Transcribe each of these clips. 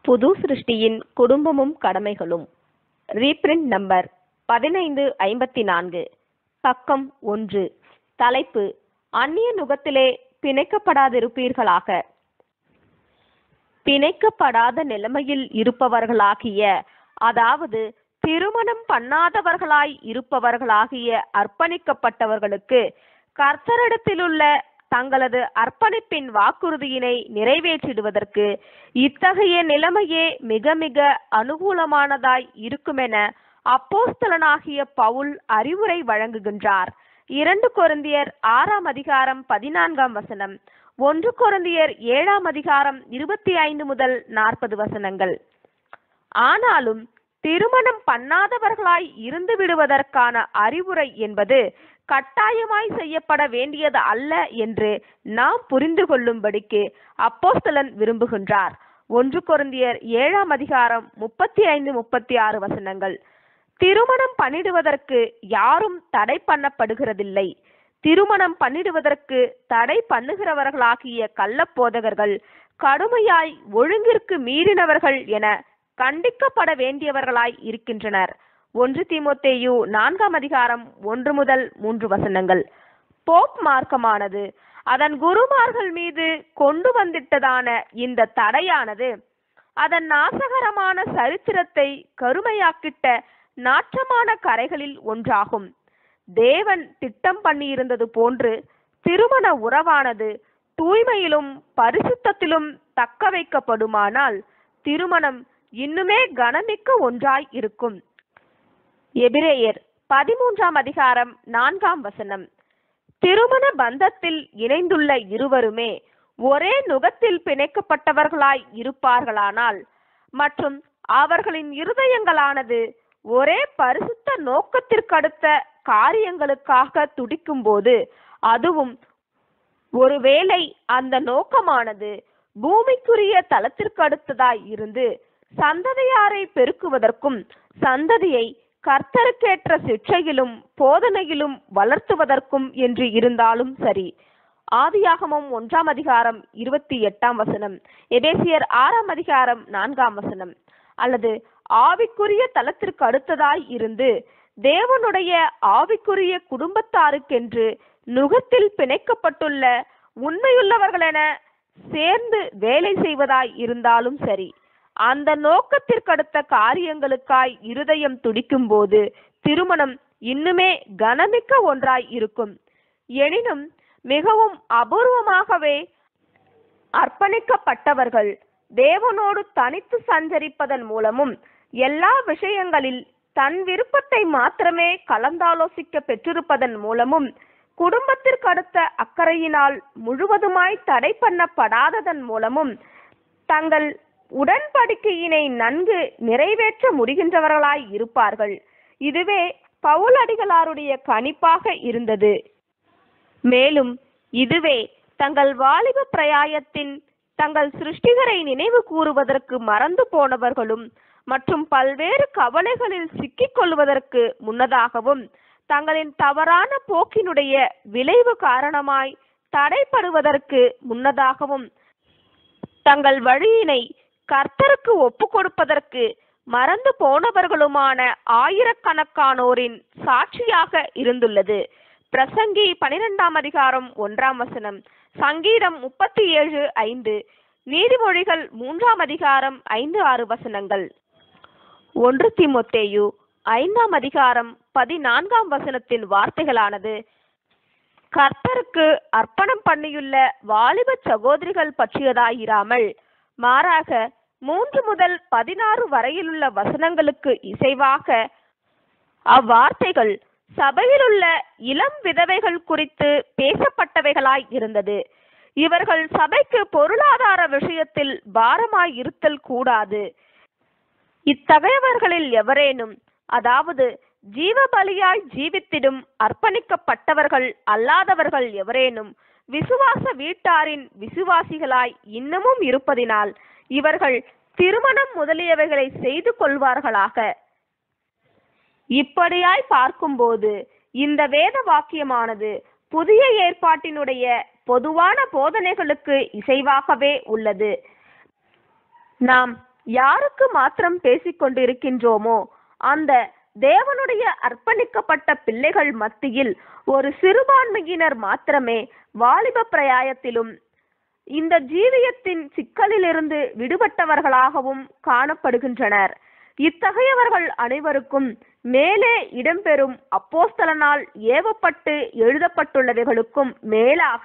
புது சிருஷ்டியின் குடும்பமும் கடமைகளும் reprint number பதினைந்து ஐம்பத்தி நான்கு பக்கம் ஒன்று தலைப்பு அந்நிய நுகத்திலே பிணைக்கப்படாதிருப்பீர்களாக பிணைக்கப்படாத நிலைமையில் இருப்பவர்களாகிய அதாவது திருமணம் பண்ணாதவர்களாய் இருப்பவர்களாகிய அர்ப்பணிக்கப்பட்டவர்களுக்கு கர்த்தரிடத்திலுள்ள தங்களது அர்ப்பணிப்பின் வாக்குறுதியினை நிறைவேற்றிடுவதற்கு இத்தகைய நிலைமையே மிக மிக அனுகூலமானதாய் இருக்குமென அப்போஸ்தலனாகிய பவுல் அறிவுரை வழங்குகின்றார் இரண்டு கொரிந்தியர் ஆறாம் அதிகாரம் பதினான்காம் வசனம் ஒன்று கொரிந்தியர் ஏழாம் அதிகாரம் இருபத்தி ஐந்து முதல் நாற்பது வசனங்கள் ஆனாலும் திருமணம் பண்ணாதவர்களாய் இருந்து விடுவதற்கான அறிவுரை என்பது கட்டாயமாய் செய்யப்பட வேண்டியது அல்ல என்று நாம் புரிந்து கொள்ளும்படிக்கு அப்போஸ்தலன் விரும்புகின்றார் ஒன்று கொரிந்தியர் ஏழாம் அதிகாரம் முப்பத்தி ஐந்து முப்பத்தி ஆறு வசனங்கள் திருமணம் பண்ணிடுவதற்கு யாரும் தடை பண்ணப்படுகிறதில்லை திருமணம் பண்ணிடுவதற்கு தடை பண்ணுகிறவர்களாகிய கள்ளப்போதகர்கள் கடுமையாய் ஒழுங்கிற்கு மீறினவர்கள் என கண்டிக்கப்பட வேண்டியவர்களாய் இருக்கின்றனர் ஒன்று தீமோத்தேயு நான்காம் அதிகாரம் ஒன்று முதல் மூன்று வசனங்கள் போப் மார்க்கமானது அதன் குருமார்கள் மீது கொண்டு வந்திட்டதான இந்த தடையானது அதன் நாசகரமான சரித்திரத்தை கருமையாக்கிட்ட நாற்றமான கரைகளில் ஒன்றாகும் தேவன் திட்டம் பண்ணியிருந்தது போன்று திருமண உறவானது தூய்மையிலும் பரிசுத்தத்திலும் தக்க வைக்கப்படுமானால் திருமணம் இன்னுமே கனமிக்க ஒன்றாய் இருக்கும் எபிரேயர் பதிமூன்றாம் அதிகாரம் நான்காம் வசனம் திருமண பந்தத்தில் இணைந்துள்ள இருவருமே ஒரே நுகத்தில் பிணைக்கப்பட்டவர்களாய் இருப்பார்களானால் மற்றும் அவர்களின் இருதயங்களானது ஒரே பரிசுத்த நோக்கத்திற்கடுத்த காரியங்களுக்காக துடிக்கும்போது அதுவும் ஒருவேளை அந்த நோக்கமானது பூமிக்குரிய தளத்திற்கு அடுத்ததாய் இருந்து சந்ததியாரை பெருக்குவதற்கும் சந்ததியை கர்த்தருக்கேற்ற சிற்றையிலும் போதனையிலும் வளர்த்துவதற்கும் என்று இருந்தாலும் சரி ஆதியாகமம் ஒன்றாம் அதிகாரம் இருபத்தி எட்டாம் வசனம் எபேசியர் ஆறாம் அதிகாரம் நான்காம் வசனம் அல்லது ஆவிக்குரிய தளத்திற்கு அடுத்ததாய் இருந்து தேவனுடைய ஆவிக்குரிய குடும்பத்தாருக்கென்று நுகத்தில் பிணைக்கப்பட்டுள்ள உண்மையுள்ளவர்களென சேர்ந்து வேலை செய்வதாய் இருந்தாலும் சரி அந்த நோக்கத்திற்கடுத்த காரியங்களுக்காய் இருதயம் துடிக்கும் போது திருமணம் இன்னுமே கனமிக்க ஒன்றாய் இருக்கும் எனினும் மிகவும் அபூர்வமாகவே அர்ப்பணிக்கப்பட்டவர்கள் தேவனோடு தனித்து சஞ்சரிப்பதன் மூலமும் எல்லா விஷயங்களில் தன் விருப்பத்தை மாத்திரமே கலந்தாலோசிக்க பெற்றிருப்பதன் மூலமும் குடும்பத்திற்கு அடுத்த அக்கறையினால் முழுவதுமாய் தடை பண்ணப்படாததன் மூலமும் தங்கள் உடன்படிக்கையினை நன்கு நிறைவேற்ற முடிகின்றவர்களாய் இருப்பார்கள் இதுவே பவுலடிகளாருடைய கணிப்பாக இருந்தது மேலும் இதுவே தங்கள் வாலிப பிரயாயத்தின் தங்கள் சிருஷ்டிகரை நினைவு கூறுவதற்கு மறந்து போனவர்களும் மற்றும் பல்வேறு கவலைகளில் சிக்கிக் கொள்வதற்கு முன்னதாகவும் தங்களின் தவறான போக்கினுடைய விளைவு காரணமாய் தடைப்படுவதற்கு முன்னதாகவும் தங்கள் வழியினை கர்த்தருக்கு ஒப்பு கொடுப்பதற்கு மறந்து போனவர்களுமான ஆயிரக்கணக்கானோரின் சாட்சியாக இருந்துள்ளது பிரசங்கி பனிரெண்டாம் அதிகாரம் ஒன்றாம் வசனம் சங்கீதம் முப்பத்தி ஏழு ஐந்து நீதிமொழிகள் மூன்றாம் அதிகாரம் ஐந்து ஆறு வசனங்கள் ஒன்று திமுத்தேயு ஐந்தாம் அதிகாரம் பதினான்காம் வசனத்தின் வார்த்தைகளானது கர்த்தருக்கு அர்ப்பணம் பண்ணியுள்ள வாலிப சகோதரிகள் பற்றியதாயிராமல் மாறாக மூன்று முதல் பதினாறு வரையிலுள்ள வசனங்களுக்கு இசைவாக அவ்வார்த்தைகள் சபையிலுள்ள இளம் விதவைகள் குறித்து பேசப்பட்டவைகளாய் இருந்தது இவர்கள் சபைக்கு பொருளாதார விஷயத்தில் பாரமாய் இருத்தல் கூடாது இத்தகையவர்களில் எவரேனும் அதாவது ஜீவ பலியாய் ஜீவித்திடும் அர்ப்பணிக்கப்பட்டவர்கள் அல்லாதவர்கள் எவரேனும் விசுவாச வீட்டாரின் விசுவாசிகளாய் இன்னமும் இருப்பதினால் இவர்கள் திருமணம் முதலியவைகளை செய்து கொள்வார்களாக இப்படியாய் பார்க்கும்போது இந்த வேத வாக்கியமானது புதிய ஏற்பாட்டினுடைய பொதுவான போதனைகளுக்கு இசைவாகவே உள்ளது நாம் யாருக்கு மாத்திரம் பேசிக் கொண்டிருக்கின்றோமோ அந்த தேவனுடைய அர்ப்பணிக்கப்பட்ட பிள்ளைகள் மத்தியில் ஒரு சிறுபான்மையினர் மாத்திரமே வாலிப பிரயாயத்திலும் இந்த ஜீவியத்தின் சிக்கலிலிருந்து விடுபட்டவர்களாகவும் காணப்படுகின்றனர் இத்தகையவர்கள் அனைவருக்கும் மேலே இடம்பெறும் அப்போஸ்தலனால் ஏவப்பட்டு எழுதப்பட்டுள்ளவைகளுக்கும் மேலாக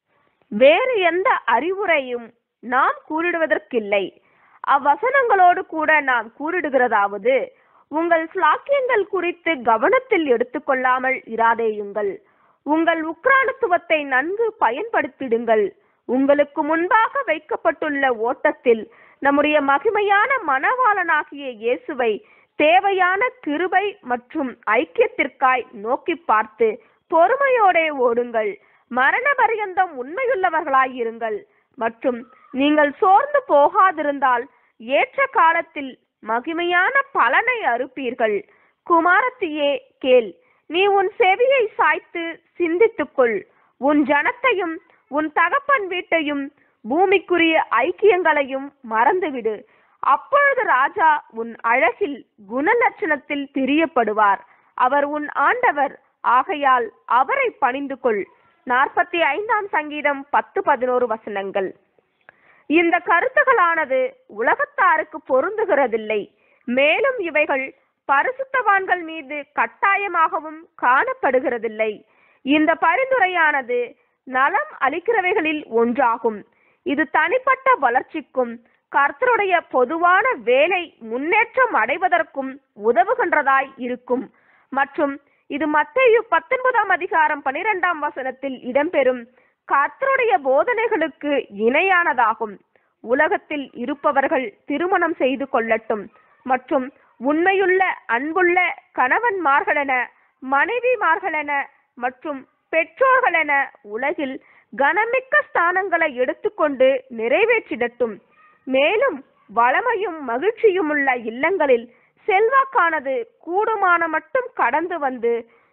வேறு எந்த அறிவுரையும் நாம் கூறிடுவதற்கில்லை அவ்வசனங்களோடு கூட நாம் கூறிடுகிறதாவது உங்கள் ஸ்லாக்கியங்கள் குறித்து கவனத்தில் எடுத்துக்கொள்ளாமல் இராதேயுங்கள் உங்கள் உக்ரானத்துவத்தை நன்கு பயன்படுத்திடுங்கள் உங்களுக்கு முன்பாக வைக்கப்பட்டுள்ள ஓட்டத்தில் நம்முடைய மகிமையான மணவாளனாகிய இயேசுவை தேவையான கிருபை மற்றும் ஐக்கியத்திற்காய் நோக்கி பார்த்து பொறுமையோடே ஓடுங்கள் மரண பரியந்தம் உண்மையுள்ளவர்களாயிருங்கள் மற்றும் நீங்கள் சோர்ந்து போகாதிருந்தால் ஏற்ற காலத்தில் மகிமையான பலனை அறுப்பீர்கள் குமாரத்தியே கேள் நீ உன் செவியை சாய்த்து சிந்தித்துக்கொள் உன் ஜனத்தையும் உன் தகப்பன் வீட்டையும் பூமிக்குரிய ஐக்கியங்களையும் மறந்துவிடு அப்பொழுது ராஜா உன் அழகில் குணலட்சணத்தில் பிரியப்படுவார் அவர் உன் ஆண்டவர் ஆகையால் அவரை பணிந்து கொள் நாற்பத்தி ஐந்தாம் சங்கீதம் பத்து பதினோரு வசனங்கள் இந்த கருத்துகளானது உலகத்தாருக்கு பொருந்துகிறதில்லை மேலும் இவைகள் பரிசுத்தவான்கள் மீது கட்டாயமாகவும் காணப்படுகிறதில்லை இந்த பரிந்துரையானது நலம் அளிக்கிறவைகளில் ஒன்றாகும் இது தனிப்பட்ட வளர்ச்சிக்கும் கர்த்தருடைய பொதுவான வேலை முன்னேற்றம் அடைவதற்கும் உதவுகின்றதாய் இருக்கும் மற்றும் இது மத்தேயு பத்தொன்பதாம் அதிகாரம் பனிரெண்டாம் வசனத்தில் இடம்பெறும் கர்த்தருடைய போதனைகளுக்கு இணையானதாகும் உலகத்தில் இருப்பவர்கள் திருமணம் செய்து கொள்ளட்டும் மற்றும் உண்மையுள்ள அன்புள்ள கணவன்மார்களென மனைவிமார்களென மற்றும் பெற்றோர்களென உலகில் கனமிக்க ஸ்தானங்களை எடுத்துக்கொண்டு நிறைவேற்றிடட்டும் மேலும் வளமையும் மகிழ்ச்சியும் உள்ள இல்லங்களில் செல்வாக்கானது கூடுமான மட்டும் கடந்து வந்து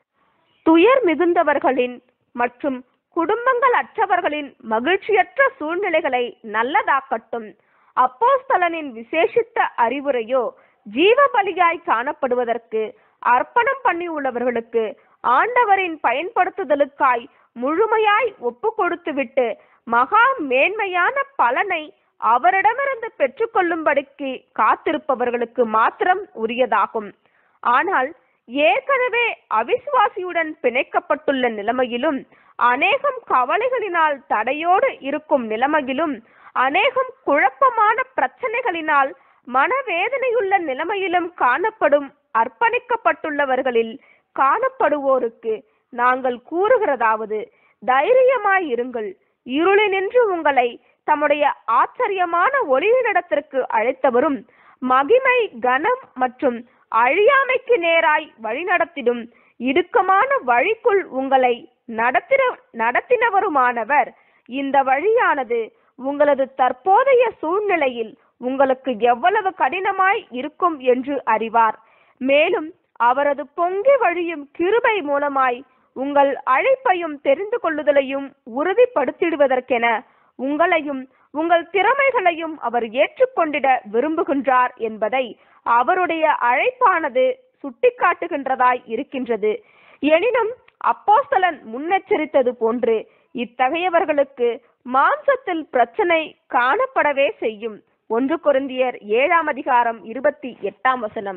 துயர் மிகுந்தவர்களின் மற்றும் குடும்பங்கள் அற்றவர்களின் மகிழ்ச்சியற்ற சூழ்நிலைகளை நல்லதாக்கட்டும் அப்போஸ்தலனின் விசேஷித்த அறிவுரையோ ஜீவ பலியாய் காணப்படுவதற்கு அர்ப்பணம் பண்ணி உள்ளவர்களுக்கு ஆண்டவரின் பயன்படுத்துதலுக்காய் முழுமையாய் ஒப்பு கொடுத்துவிட்டு மகா மேன்மையான பலனை அவரிடமிருந்து பெற்றுக்கொள்ளும்படிக்கு காத்திருப்பவர்களுக்கு மாத்திரம் உரியதாகும் ஆனால் ஏற்கனவே அவிசுவாசியுடன் பிணைக்கப்பட்டுள்ள நிலைமையிலும் அநேகம் கவலைகளினால் தடையோடு இருக்கும் நிலைமையிலும் அநேகம் குழப்பமான பிரச்சனைகளினால் மனவேதனையுள்ள நிலைமையிலும் காணப்படும் அர்ப்பணிக்கப்பட்டுள்ளவர்களில் காணப்படுவோருக்கு நாங்கள் கூறுகிறதாவது தைரியமாயிருங்கள் இருளினின்று உங்களை தம்முடைய ஆச்சரியமான ஒளியினிடத்திற்கு அழைத்தவரும் மகிமை கனம் மற்றும் அழியாமைக்கு நேராய் வழிநடத்திடும் இடுக்கமான வழிக்குள் உங்களை நடத்தின நடத்தினவருமானவர் இந்த வழியானது உங்களது தற்போதைய சூழ்நிலையில் உங்களுக்கு எவ்வளவு கடினமாய் இருக்கும் என்று அறிவார் மேலும் அவரது பொங்கி வழியும் கிருபை மூலமாய் உங்கள் அழைப்பையும் தெரிந்து கொள்ளுதலையும் உறுதிப்படுத்திடுவதற்கென உங்களையும் உங்கள் திறமைகளையும் அவர் ஏற்றுக்கொண்டிட விரும்புகின்றார் என்பதை அவருடைய அழைப்பானது சுட்டிக்காட்டுகின்றதாய் இருக்கின்றது எனினும் அப்போஸ்தலன் முன்னெச்சரித்தது போன்று இத்தகையவர்களுக்கு மாம்சத்தில் பிரச்சனை காணப்படவே செய்யும் ஒன்று கொரிந்தியர் ஏழாம் அதிகாரம் இருபத்தி எட்டாம் வசனம்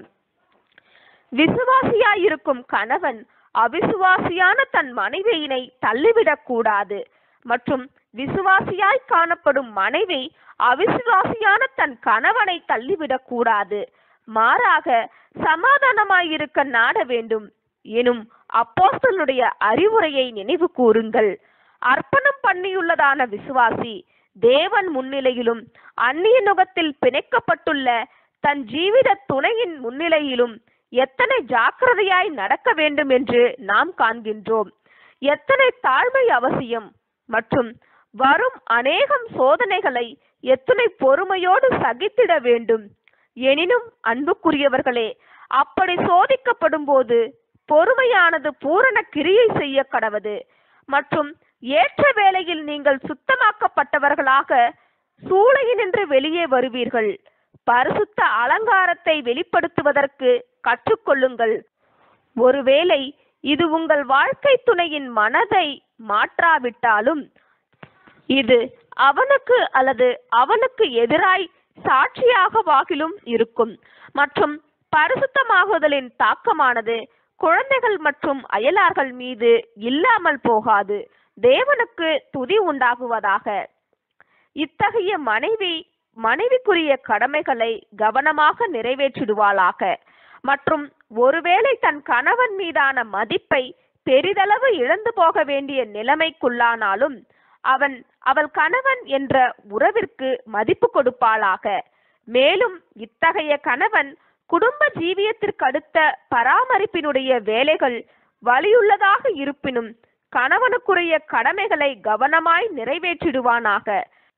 விசுவாசியாயிருக்கும் கணவன் அவிசுவாசியான தன் மனைவியினை தள்ளிவிடக் கூடாது மற்றும் விசுவாசியாய் காணப்படும் மனைவி அவிசுவாசியான தன் கணவனை தள்ளிவிடக் கூடாது மாறாக சமாதானமாயிருக்க நாட வேண்டும் எனும் அப்போஸ்தலனுடைய அறிவுரையை நினைவு கூறுங்கள் அர்ப்பணம் பண்ணியுள்ளதான விசுவாசி தேவன் முன்னிலையிலும் அந்நிய நுகத்தில் பிணைக்கப்பட்டுள்ள தன் ஜீவித துணையின் முன்னிலையிலும் எத்தனை ஜாக்கிரதையாய் நடக்க வேண்டும் என்று நாம் காண்கின்றோம் எத்தனை தாழ்மை அவசியம் மற்றும் வரும் அநேகம் சோதனைகளை எத்தனை பொறுமையோடு சகித்திட வேண்டும் எனினும் அன்புக்குரியவர்களே அப்படி சோதிக்கப்படும் போது பொறுமையானது பூரண கிரியை செய்ய கடவது மற்றும் ஏற்ற வேளையில் நீங்கள் சுத்தமாக்கப்பட்டவர்களாக சூளையினின்று வெளியே வருவீர்கள் பரிசுத்த அலங்காரத்தை வெளிப்படுத்துவதற்கு கற்றுக்கொள்ளுங்கள் ஒருவேளை இது உங்கள் வாழ்க்கை துணையின் மனதை மாற்றாவிட்டாலும் இது அவனுக்கு அல்லது அவனுக்கு எதிராய் சாட்சியாகவாகிலும் இருக்கும் மற்றும் பரிசுத்தமாகுதலின் தாக்கமானது குழந்தைகள் மற்றும் அயலார்கள் மீது இல்லாமல் போகாது தேவனுக்கு துதி உண்டாகுவதாக இத்தகைய மனைவி மனைவிக்குரிய கடமைகளை கவனமாக நிறைவேற்றிடுவாளாக மற்றும் ஒருவேளை தன் கணவன் மீதான மதிப்பை பெரிதளவு இழந்து போக வேண்டிய நிலைமைக்குள்ளானாலும் அவன் அவள் கணவன் என்ற உறவிற்கு மதிப்பு கொடுப்பாளாக மேலும் இத்தகைய கணவன் குடும்ப ஜீவியத்திற்கடுத்த பராமரிப்பினுடைய வேலைகள் வலியுள்ளதாக இருப்பினும் கணவனுக்குரிய கடமைகளை கவனமாய் நிறைவேற்றிடுவானாக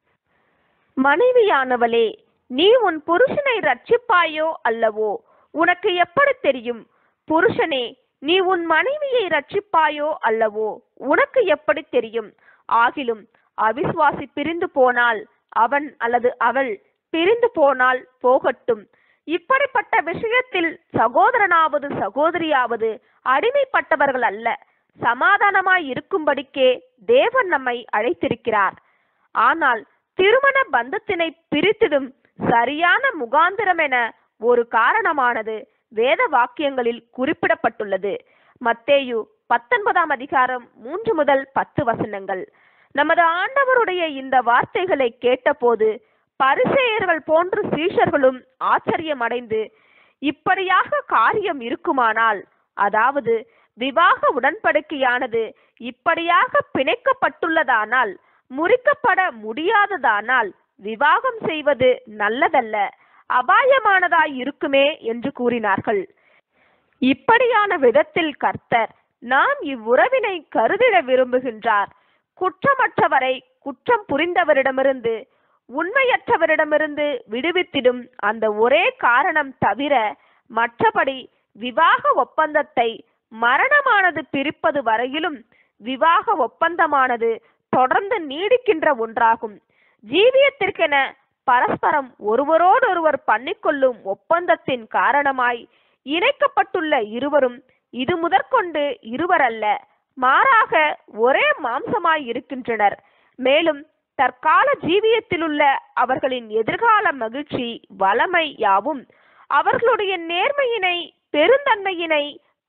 மனைவியானவளே நீ உன் புருஷனை ரட்சிப்பாயோ அல்லவோ உனக்கு எப்படி தெரியும் புருஷனே நீ உன் மனைவியை ரட்சிப்பாயோ அல்லவோ உனக்கு எப்படி தெரியும் ஆகிலும் அவிசுவாசி பிரிந்து போனால் அவன் அல்லது அவள் பிரிந்து போனால் போகட்டும் இப்படிப்பட்ட விஷயத்தில் சகோதரனாவது சகோதரியாவது அடிமைப்பட்டவர்கள் அல்ல சமாதானமாய் இருக்கும்படிக்கே தேவன் நம்மை அழைத்திருக்கிறார் ஆனால் திருமண பந்தத்தினை பிரித்திடும் சரியான முகாந்திரம் என ஒரு காரணமானது வேத வாக்கியங்களில் குறிப்பிடப்பட்டுள்ளது மத்தேயு பத்தொன்பதாம் அதிகாரம் மூன்று முதல் பத்து வசனங்கள் நமது ஆண்டவருடைய இந்த வார்த்தைகளை கேட்டபோது பரிசேயர்கள் போன்ற சீஷர்களும் ஆச்சரியமடைந்து இப்படியாக காரியம் இருக்குமானால் அதாவது விவாக உடன்படிக்கையானது இப்படியாக பிணைக்கப்பட்டுள்ளதானால் முறிக்கப்பட முடியாததானால் விவாகம் செய்வது நல்லதல்ல அபாயமானதாய் இருக்குமே என்று கூறினார்கள் இப்படியான விதத்தில் கர்த்தர் நாம் இவ்வுறவினை கருதிட விரும்புகின்றார் குற்றமற்றவரை குற்றம் புரிந்தவரிடமிருந்து உண்மையற்றவரிடமிருந்து விடுவித்திடும் அந்த ஒரே காரணம் தவிர மற்றபடி விவாக ஒப்பந்தத்தை மரணமானது பிரிப்பது வரையிலும் விவாக ஒப்பந்தமானது தொடர்ந்து நீடிக்கின்ற ஒன்றாகும் ஜீவியத்திற்கென பரஸ்பரம் ஒருவரோடொருவர் பண்ணிக்கொள்ளும் ஒப்பந்தத்தின் காரணமாய் இணைக்கப்பட்டுள்ள இருவரும் இது முதற்கொண்டு இருவரல்ல மாறாக ஒரே மாம்சமாய் இருக்கின்றனர் மேலும் தற்கால ஜீவியத்திலுள்ள அவர்களின் எதிர்கால மகிழ்ச்சி வளமை யாவும் அவர்களுடைய நேர்மையினை பெருந்தன்மையினை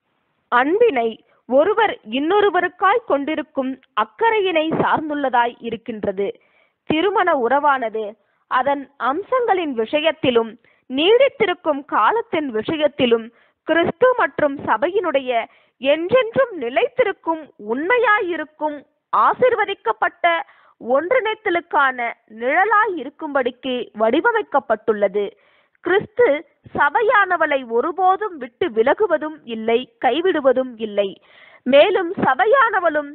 அன்பினை ஒருவர் இன்னொருவருக்காய் கொண்டிருக்கும் அக்கறையினை சார்ந்துள்ளதாய் இருக்கின்றது திருமண உறவானது அதன் அம்சங்களின் விஷயத்திலும் நீடித்திருக்கும் காலத்தின் விஷயத்திலும் கிறிஸ்து மற்றும் சபையினுடைய என்றென்றும் நிலைத்திருக்கும் உண்மையாயிருக்கும் ஆசிர்வதிக்கப்பட்ட ஒன்றிணைத்தலுக்கான நிழலாய் இருக்கும்படிக்கு வடிவமைக்கப்பட்டுள்ளது கிறிஸ்து சபையானவளை ஒருபோதும் விட்டு விலகுவதும் இல்லை கைவிடுவதும் இல்லை மேலும் சபையானவளும்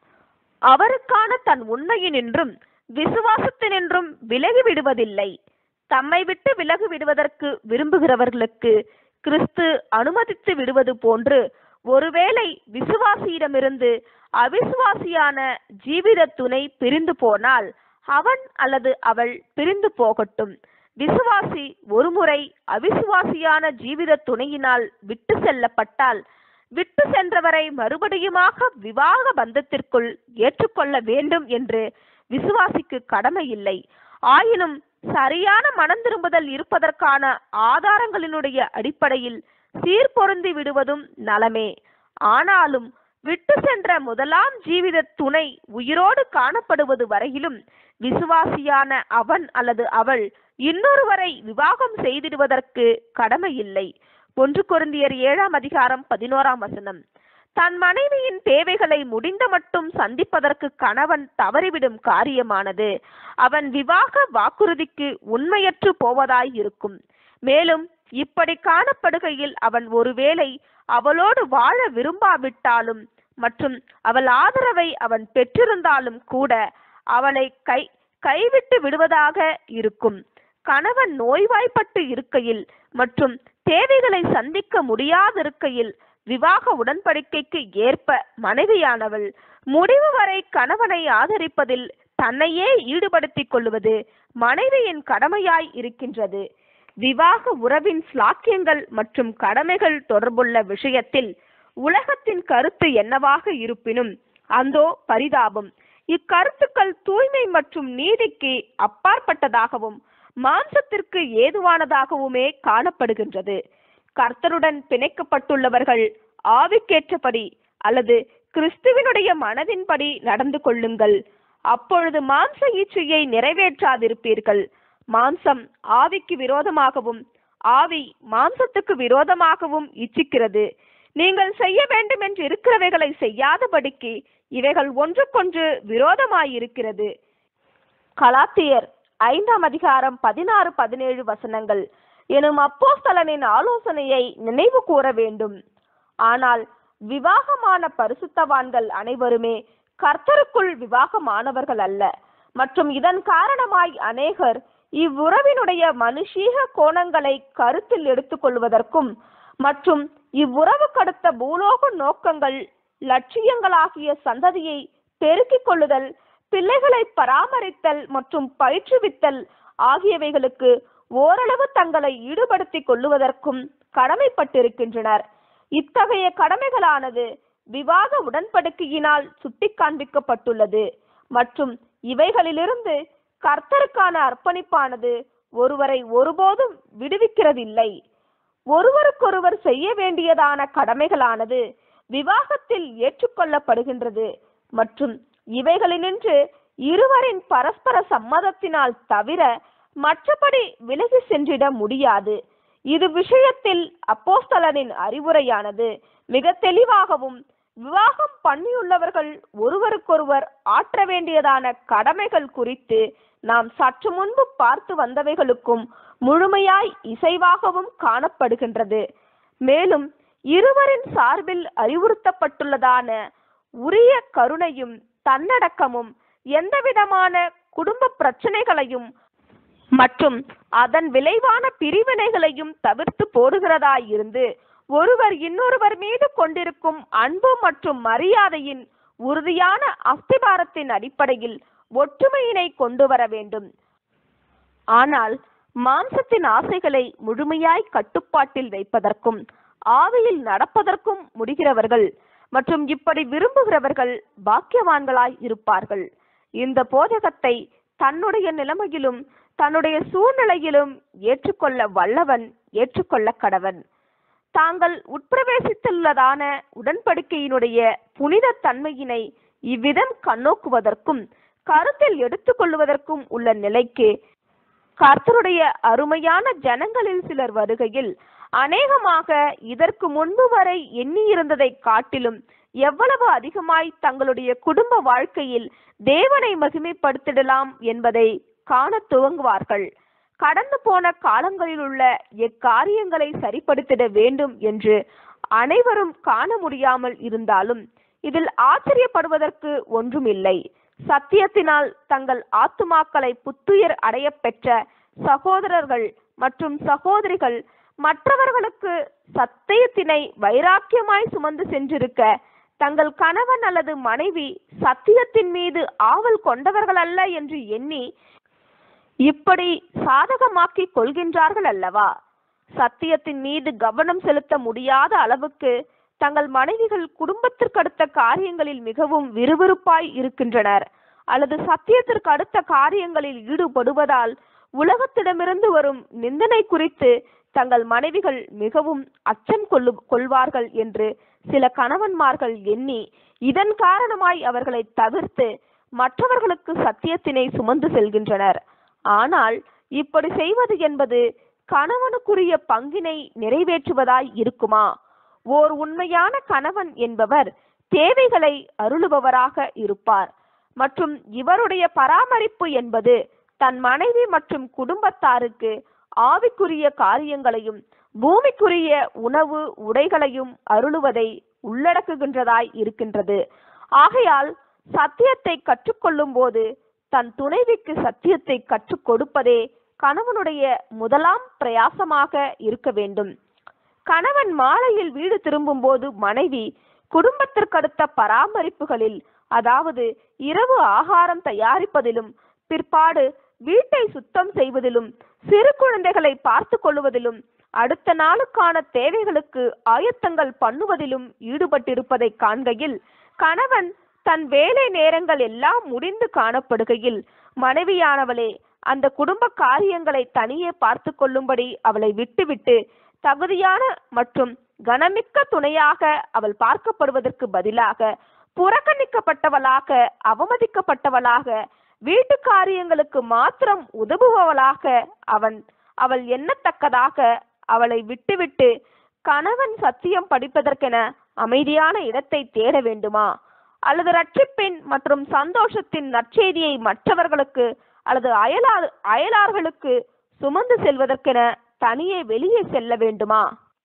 அவருக்கான தன் உண்மையினின்றும் விசுவாசத்தினின்றும் விலகி விடுவதில்லை தம்மை விட்டு விலகி விடுவதற்கு விரும்புகிறவர்களுக்கு கிறிஸ்து அனுமதித்து விடுவது போன்று ஒருவேளை விசுவாசியிடமிருந்து அவிசுவாசியான ஜீவித துணை பிரிந்து போனால் அவன் அல்லது அவள் பிரிந்து போகட்டும் விசுவாசி ஒருமுறை அவிசுவாசியான ஜீவித துணையினால் விட்டு செல்லப்பட்டால் விட்டு சென்றவரை மறுபடியுமாக விவாக பந்தத்திற்குள் ஏற்றுக்கொள்ள வேண்டும் என்று விசுவாசிக்கு கடமை இல்லை ஆயினும் சரியான மனம் திரும்புதல் இருப்பதற்கான ஆதாரங்களினுடைய அடிப்படையில் சீர்பொருந்தி விடுவதும் நலமே ஆனாலும் விட்டு சென்ற முதலாம் ஜீவித துணை உயிரோடு காணப்படுவது வரையிலும் விசுவாசியான அவன் அல்லது அவள் இன்னொருவரை விவாகம் செய்திடுவதற்கு கடமை இல்லை ஒன்று கொருந்தியர் ஏழாம் அதிகாரம் பதினோராம் வசனம் தன் மனைவியின் தேவைகளை முடிந்த மட்டும் சந்திப்பதற்கு கணவன் தவறிவிடும் காரியமானது அவன் விவாக வாக்குறுதிக்கு உண்மையற்று போவதாய் இருக்கும் மேலும் இப்படி காணப்படுகையில் அவன் ஒருவேளை அவளோடு வாழ விரும்பாவிட்டாலும் மற்றும் அவள் ஆதரவை அவன் பெற்றிருந்தாலும் கூட அவளை கை கைவிட்டு விடுவதாக இருக்கும் கணவன் நோய்வாய்ப்பட்டு இருக்கையில் மற்றும் தேவைகளை சந்திக்க முடியாதிருக்கையில் விவாக உடன்படிக்கைக்கு ஏற்ப மனைவியானவள் முடிவு வரை கணவனை ஆதரிப்பதில் தன்னையே ஈடுபடுத்திக் கொள்வது மனைவியின் கடமையாய் இருக்கின்றது விவாக உறவின் ஸ்லாக்கியங்கள் மற்றும் கடமைகள் தொடர்புள்ள விஷயத்தில் உலகத்தின் கருத்து என்னவாக இருப்பினும் அந்தோ பரிதாபம் இக்கருத்துக்கள் தூய்மை மற்றும் நீதிக்கு அப்பாற்பட்டதாகவும் மாம்சத்திற்கு ஏதுவானதாகவுமே காணப்படுகின்றது கர்த்தருடன் பிணைக்கப்பட்டுள்ளவர்கள் ஆவிக்கேற்றபடி அல்லது கிறிஸ்துவினுடைய மனதின்படி நடந்து கொள்ளுங்கள் அப்பொழுது மாம்ச ஈச்சையை நிறைவேற்றாதிருப்பீர்கள் மாம்சம் ஆவிக்கு விரோதமாகவும் ஆவி மாம்சத்துக்கு விரோதமாகவும் இச்சிக்கிறது நீங்கள் செய்ய வேண்டும் என்று இருக்கிறவைகளை செய்யாதபடிக்கு இவைகள் ஒன்றுக்கொன்று விரோதமாயிருக்கிறது கலாத்தியர் ஐந்தாம் அதிகாரம் பதினாறு பதினேழு வசனங்கள் எனும் அப்போஸ்தலனின் ஆலோசனையை நினைவு கூற வேண்டும் ஆனால் விவாகமான பரிசுத்தவான்கள் அனைவருமே கர்த்தருக்குள் விவாகமானவர்கள் அல்ல மற்றும் இதன் காரணமாய் அநேகர் இவ்வுறவினுடைய மனுஷீக கோணங்களை கருத்தில் எடுத்துக்கொள்வதற்கும் மற்றும் இவ்வுறவு கடுத்த பூலோக நோக்கங்கள் லட்சியங்களாகிய சந்ததியை பெருக்கிக் கொள்ளுதல் பிள்ளைகளை பராமரித்தல் மற்றும் பயிற்றுவித்தல் ஆகியவைகளுக்கு ஓரளவு தங்களை ஈடுபடுத்திக் கொள்ளுவதற்கும் கடமைப்பட்டிருக்கின்றனர் இத்தகைய கடமைகளானது விவாக உடன்படிக்கையினால் சுட்டிக்காண்பிக்கப்பட்டுள்ளது மற்றும் இவைகளிலிருந்து கர்த்தருக்கான அர்ப்பணிப்பானது ஒருவரை ஒருபோதும் விடுவிக்கிறதில்லை ஒருவருக்கொருவர் செய்ய வேண்டியதான கடமைகளானது விவாகத்தில் ஏற்றுக்கொள்ளப்படுகின்றது மற்றும் இவைகளினின்று இருவரின் பரஸ்பர சம்மதத்தினால் தவிர மற்றபடி விலகி சென்றிட முடியாது இது விஷயத்தில் அப்போஸ்தலனின் அறிவுரையானது மிக தெளிவாகவும் விவாகம் பண்ணியுள்ளவர்கள் ஒருவருக்கொருவர் ஆற்ற வேண்டியதான கடமைகள் குறித்து நாம் சற்று முன்பு பார்த்து வந்தவைகளுக்கும் முழுமையாய் இசைவாகவும் காணப்படுகின்றது மேலும் இருவரின் சார்பில் அறிவுறுத்தப்பட்டுள்ளதான உரிய கருணையும் தன்னடக்கமும் எந்தவிதமான குடும்ப பிரச்சனைகளையும் மற்றும் அதன் விளைவான பிரிவினைகளையும் தவிர்த்து போடுகிறதாயிருந்து ஒருவர் இன்னொருவர் மீது கொண்டிருக்கும் அன்பு மற்றும் மரியாதையின் உறுதியான அஸ்திபாரத்தின் அடிப்படையில் ஒற்றுமையினை கொண்டு வர வேண்டும் ஆனால் மாம்சத்தின் ஆசைகளை முழுமையாய் கட்டுப்பாட்டில் வைப்பதற்கும் ஆவியில் நடப்பதற்கும் முடிகிறவர்கள் மற்றும் இப்படி விரும்புகிறவர்கள் பாக்கியவான்களாய் இருப்பார்கள் இந்த போதகத்தை தன்னுடைய நிலைமையிலும் தன்னுடைய சூழ்நிலையிலும் ஏற்றுக்கொள்ள வல்லவன் ஏற்றுக்கொள்ள கடவன் தாங்கள் உட்பிரவேசித்துள்ளதான உடன்படிக்கையினுடைய புனித தன்மையினை இவ்விதம் கண்ணோக்குவதற்கும் கருத்தில் எடுத்துக்கொள்வதற்கும் உள்ள நிலைக்கு கர்த்தருடைய அருமையான ஜனங்களில் சிலர் வருகையில் அநேகமாக இதற்கு முன்பு வரை எண்ணியிருந்ததை காட்டிலும் எவ்வளவு அதிகமாய் தங்களுடைய குடும்ப வாழ்க்கையில் தேவனை மகிமைப்படுத்திடலாம் என்பதை காண துவங்குவார்கள் கடந்து போன காலங்களில் உள்ள எக்காரியங்களை சரிப்படுத்திட வேண்டும் என்று அனைவரும் காண முடியாமல் இருந்தாலும் இதில் ஆச்சரியப்படுவதற்கு ஒன்றுமில்லை சத்தியத்தினால் தங்கள் ஆத்துமாக்களை புத்துயிர் அடைய பெற்ற சகோதரர்கள் மற்றும் சகோதரிகள் மற்றவர்களுக்கு சத்தியத்தினை வைராக்கியமாய் சுமந்து சென்றிருக்க தங்கள் கணவன் அல்லது மனைவி சத்தியத்தின் மீது ஆவல் கொண்டவர்கள் அல்ல என்று எண்ணி இப்படி சாதகமாக்கிக் கொள்கின்றார்கள் அல்லவா சத்தியத்தின் மீது கவனம் செலுத்த முடியாத அளவுக்கு தங்கள் மனைவிகள் குடும்பத்திற்கு அடுத்த காரியங்களில் மிகவும் விறுவிறுப்பாய் இருக்கின்றனர் அல்லது சத்தியத்திற்கு அடுத்த காரியங்களில் ஈடுபடுவதால் உலகத்திடமிருந்து வரும் நிந்தனை குறித்து தங்கள் மனைவிகள் மிகவும் அச்சம் கொள்ளு கொள்வார்கள் என்று சில கணவன்மார்கள் எண்ணி இதன் காரணமாய் அவர்களை தவிர்த்து மற்றவர்களுக்கு சத்தியத்தினை சுமந்து செல்கின்றனர் ஆனால் இப்படி செய்வது என்பது கணவனுக்குரிய பங்கினை நிறைவேற்றுவதாய் இருக்குமா ஓர் உண்மையான கணவன் என்பவர் தேவைகளை அருளுபவராக இருப்பார் மற்றும் இவருடைய பராமரிப்பு என்பது தன் மனைவி மற்றும் குடும்பத்தாருக்கு ஆவிக்குரிய காரியங்களையும் பூமிக்குரிய உணவு உடைகளையும் அருளுவதை உள்ளடக்குகின்றதாய் இருக்கின்றது ஆகையால் சத்தியத்தை கற்றுக்கொள்ளும் போது தன் துணைவிக்கு சத்தியத்தை கற்றுக் கொடுப்பதே கணவனுடைய முதலாம் பிரயாசமாக இருக்க வேண்டும் கணவன் மாலையில் வீடு திரும்பும்போது மனைவி குடும்பத்திற்கடுத்த பராமரிப்புகளில் அதாவது இரவு ஆகாரம் தயாரிப்பதிலும் பிற்பாடு வீட்டை சுத்தம் செய்வதிலும் சிறு குழந்தைகளை பார்த்து கொள்வதிலும் அடுத்த நாளுக்கான தேவைகளுக்கு ஆயத்தங்கள் பண்ணுவதிலும் ஈடுபட்டிருப்பதை காண்கையில் கணவன் தன் வேலை நேரங்கள் எல்லாம் முடிந்து காணப்படுகையில் மனைவியானவளே அந்த குடும்ப காரியங்களை தனியே பார்த்து கொள்ளும்படி அவளை விட்டுவிட்டு தகுதியான மற்றும் கனமிக்க துணையாக அவள் பார்க்கப்படுவதற்கு பதிலாக புறக்கணிக்கப்பட்டவளாக அவமதிக்கப்பட்டவளாக வீட்டு காரியங்களுக்கு மாத்திரம் உதவுபவளாக அவன் அவள் எண்ணத்தக்கதாக அவளை விட்டுவிட்டு கணவன் சத்தியம் படிப்பதற்கென அமைதியான இடத்தை தேட வேண்டுமா அல்லது ரட்சிப்பின் மற்றும் சந்தோஷத்தின் நற்செய்தியை மற்றவர்களுக்கு அல்லது அயலார் அயலார்களுக்கு சுமந்து செல்வதற்கென தனியே வெளியே செல்ல வேண்டுமா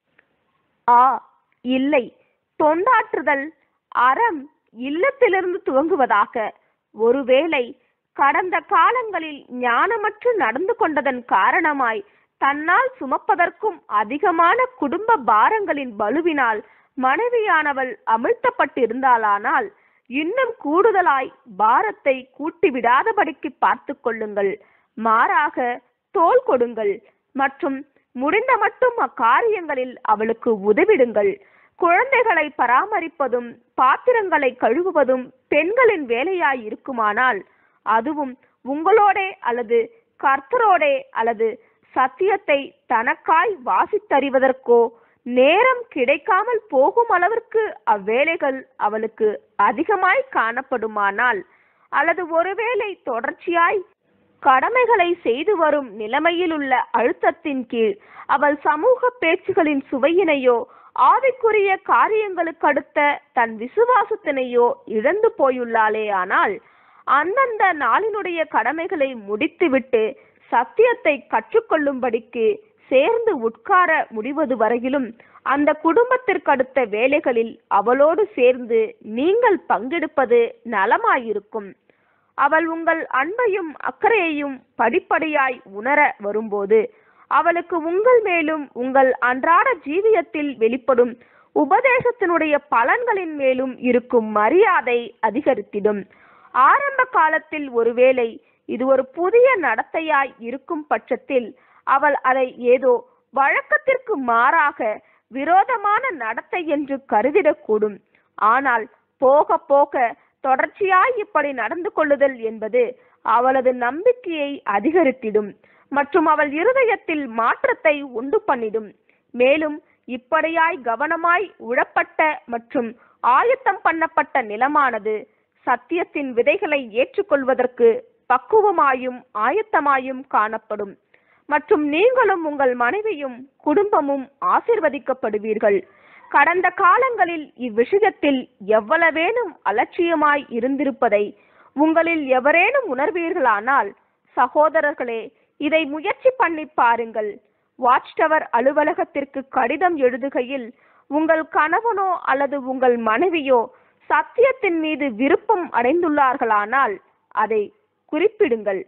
ஆ இல்லை தொண்டாற்றுதல் அறம் இல்லத்திலிருந்து துவங்குவதாக ஒருவேளை கடந்த காலங்களில் ஞானமற்று நடந்து கொண்டதன் காரணமாய் தன்னால் சுமப்பதற்கும் அதிகமான குடும்ப பாரங்களின் பலுவினால் மனைவியானவள் அமிழ்த்தப்பட்டிருந்தாளானால் இன்னும் கூடுதலாய் பாரத்தை கூட்டிவிடாதபடிக்கு பார்த்து கொள்ளுங்கள் மாறாக தோள் கொடுங்கள் மற்றும் முடிந்த மட்டும் அக்காரியங்களில் அவளுக்கு உதவிடுங்கள் குழந்தைகளை பராமரிப்பதும் பாத்திரங்களை கழுவுவதும் பெண்களின் வேலையாய் இருக்குமானால் அதுவும் உங்களோடே அல்லது கர்த்தரோடே அல்லது சத்தியத்தை தனக்காய் வாசித்தறிவதற்கோ நேரம் கிடைக்காமல் போகும் அளவிற்கு அவ்வேலைகள் அவளுக்கு அதிகமாய் காணப்படுமானால் அல்லது ஒருவேளை தொடர்ச்சியாய் கடமைகளை செய்து வரும் நிலைமையில் உள்ள அழுத்தத்தின் கீழ் அவள் சமூக பேச்சுகளின் சுவையினையோ ஆவிக்குரிய காரியங்களுக்கு அடுத்த தன் விசுவாசத்தினையோ இழந்து போயுள்ளாளே ஆனால் அந்தந்த நாளினுடைய கடமைகளை முடித்துவிட்டு சத்தியத்தை கற்றுக்கொள்ளும்படிக்கு சேர்ந்து உட்கார முடிவது வரையிலும் அந்த குடும்பத்திற்கு அடுத்த வேலைகளில் அவளோடு சேர்ந்து நீங்கள் பங்கெடுப்பது நலமாயிருக்கும் அவள் உங்கள் அன்பையும் அக்கறையையும் படிப்படியாய் உணர வரும்போது அவளுக்கு உங்கள் மேலும் உங்கள் அன்றாட ஜீவியத்தில் வெளிப்படும் உபதேசத்தினுடைய பலன்களின் மேலும் இருக்கும் மரியாதை அதிகரித்திடும் ஆரம்ப காலத்தில் ஒருவேளை இது ஒரு புதிய நடத்தையாய் இருக்கும் பட்சத்தில் அவள் அதை ஏதோ வழக்கத்திற்கு மாறாக விரோதமான நடத்தை என்று கருதிடக்கூடும் ஆனால் போக போக தொடர்ச்சியாய் இப்படி நடந்து கொள்ளுதல் என்பது அவளது நம்பிக்கையை அதிகரித்திடும் மற்றும் அவள் இருதயத்தில் மாற்றத்தை உண்டு பண்ணிடும் மேலும் இப்படியாய் கவனமாய் உழப்பட்ட மற்றும் ஆயத்தம் பண்ணப்பட்ட நிலமானது சத்தியத்தின் விதைகளை ஏற்றுக்கொள்வதற்கு பக்குவமாயும் ஆயத்தமாயும் காணப்படும் மற்றும் நீங்களும் உங்கள் மனைவியும் குடும்பமும் ஆசிர்வதிக்கப்படுவீர்கள் கடந்த காலங்களில் இவ்விஷயத்தில் எவ்வளவேனும் அலட்சியமாய் இருந்திருப்பதை உங்களில் எவரேனும் உணர்வீர்களானால் சகோதரர்களே இதை முயற்சி பண்ணி பாருங்கள் வாட்ச் டவர் அலுவலகத்திற்கு கடிதம் எழுதுகையில் உங்கள் கணவனோ அல்லது உங்கள் மனைவியோ சத்தியத்தின் மீது விருப்பம் அடைந்துள்ளார்களானால் அதை குறிப்பிடுங்கள்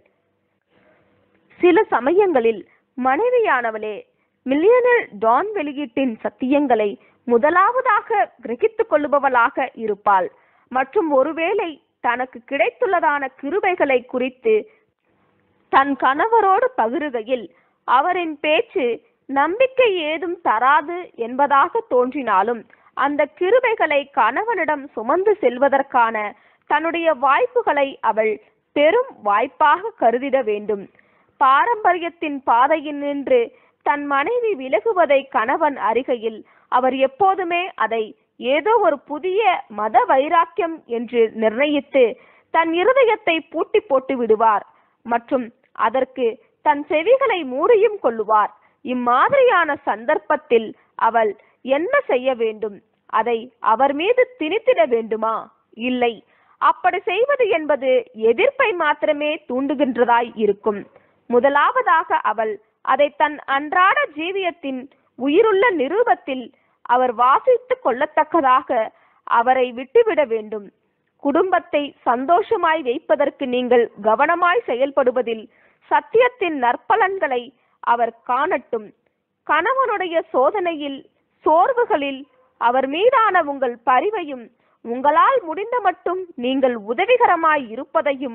சில சமயங்களில் மனைவியானவளே மில்லியனர் டான் வெளியீட்டின் சத்தியங்களை முதலாவதாக கிரகித்துக் கொள்ளுபவளாக இருப்பாள் மற்றும் ஒருவேளை தனக்கு கிடைத்துள்ளதான கிருபைகளை குறித்து தன் கணவரோடு பகிருகையில் அவரின் பேச்சு நம்பிக்கை ஏதும் தராது என்பதாக தோன்றினாலும் அந்த கிருபைகளை கணவனிடம் சுமந்து செல்வதற்கான தன்னுடைய வாய்ப்புகளை அவள் பெரும் வாய்ப்பாக கருதிட வேண்டும் பாரம்பரியத்தின் பாதையில் நின்று தன் மனைவி விலகுவதை கணவன் அறிகையில் அவர் எப்போதுமே அதை ஏதோ ஒரு புதிய மத வைராக்கியம் என்று நிர்ணயித்து தன் இருதயத்தை பூட்டி போட்டு விடுவார் மற்றும் அதற்கு தன் செவிகளை மூடியும் கொள்ளுவார் இம்மாதிரியான சந்தர்ப்பத்தில் அவள் என்ன செய்ய வேண்டும் அதை அவர் மீது திணித்திட வேண்டுமா இல்லை அப்படி செய்வது என்பது எதிர்ப்பை மாத்திரமே தூண்டுகின்றதாய் இருக்கும் முதலாவதாக அவள் அதை தன் அன்றாட ஜீவியத்தின் உயிருள்ள நிரூபத்தில் அவர் வாசித்து கொள்ளத்தக்கதாக அவரை விட்டுவிட வேண்டும் குடும்பத்தை சந்தோஷமாய் வைப்பதற்கு நீங்கள் கவனமாய் செயல்படுவதில் சத்தியத்தின் நற்பலன்களை அவர் காணட்டும் கணவனுடைய சோதனையில் சோர்வுகளில் அவர் மீதான உங்கள் பரிவையும் உங்களால் முடிந்த மட்டும் நீங்கள் உதவிகரமாய் இருப்பதையும்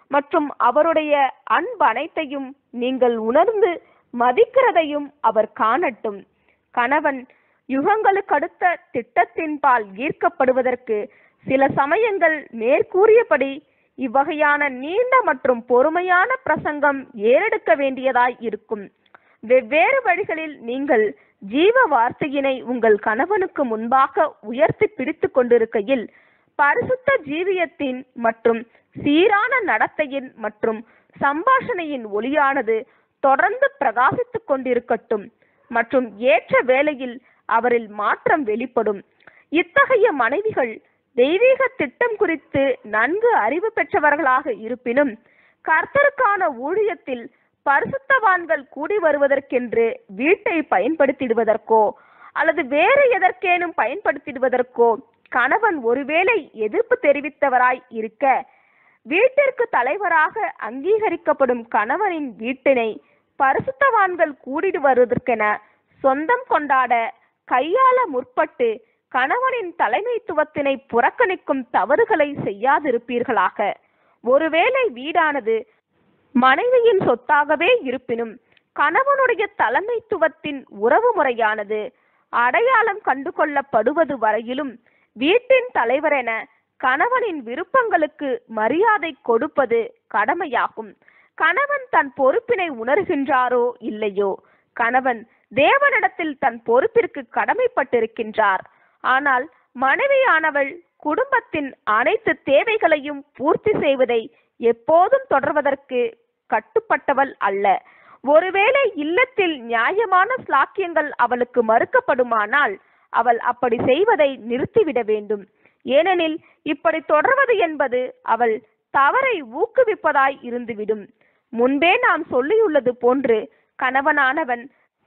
மற்றும் அவருடைய அன்பு அனைத்தையும் நீங்கள் உணர்ந்து மதிக்கிறதையும் அவர் காணட்டும் கணவன் யுகங்களுக்கடுத்த திட்டத்தின்பால் ஈர்க்கப்படுவதற்கு சில சமயங்கள் மேற்கூறியபடி இவ்வகையான நீண்ட மற்றும் பொறுமையான பிரசங்கம் ஏறெடுக்க வேண்டியதாய் இருக்கும் வெவ்வேறு வழிகளில் நீங்கள் ஜீவ வார்த்தையினை உங்கள் கணவனுக்கு முன்பாக உயர்த்தி பிடித்து கொண்டிருக்கையில் பரிசுத்த ஜீவியத்தின் மற்றும் சீரான நடத்தையின் மற்றும் சம்பாஷணையின் ஒளியானது தொடர்ந்து பிரகாசித்துக் கொண்டிருக்கட்டும் மற்றும் ஏற்ற வேளையில் அவரில் மாற்றம் வெளிப்படும் இத்தகைய மனைவிகள் தெய்வீக திட்டம் குறித்து நன்கு அறிவு பெற்றவர்களாக இருப்பினும் கர்த்தருக்கான ஊழியத்தில் பரிசுத்தவான்கள் கூடி வருவதற்கென்று வீட்டை பயன்படுத்திடுவதற்கோ அல்லது வேறு எதற்கேனும் பயன்படுத்திடுவதற்கோ கணவன் ஒருவேளை எதிர்ப்பு தெரிவித்தவராய் இருக்க வீட்டிற்கு தலைவராக அங்கீகரிக்கப்படும் கணவனின் வீட்டினை பரிசுத்தவான்கள் கூடிடு வருவதற்கென சொந்தம் கொண்டாட கையாள முற்பட்டு கணவனின் தலைமைத்துவத்தினை புறக்கணிக்கும் தவறுகளை செய்யாதிருப்பீர்களாக ஒருவேளை வீடானது மனைவியின் சொத்தாகவே இருப்பினும் கணவனுடைய தலைமைத்துவத்தின் உறவு முறையானது அடையாளம் கண்டு கொள்ளப்படுவது வரையிலும் வீட்டின் தலைவரென கணவனின் விருப்பங்களுக்கு மரியாதை கொடுப்பது கடமையாகும் கணவன் தன் பொறுப்பினை உணர்கின்றாரோ இல்லையோ கணவன் தேவனிடத்தில் தன் பொறுப்பிற்கு கடமைப்பட்டிருக்கின்றார் ஆனால் மனைவியானவள் குடும்பத்தின் அனைத்து தேவைகளையும் பூர்த்தி செய்வதை எப்போதும் தொடர்வதற்கு கட்டுப்பட்டவள் அல்ல ஒருவேளை இல்லத்தில் நியாயமான ஸ்லாக்கியங்கள் அவளுக்கு மறுக்கப்படுமானால் அவள் அப்படி செய்வதை நிறுத்திவிட வேண்டும் ஏனெனில் இப்படி தொடர்வது என்பது அவள் தவறை ஊக்குவிப்பதாய் இருந்துவிடும் முன்பே நாம் சொல்லியுள்ளது போன்று கணவனானவன்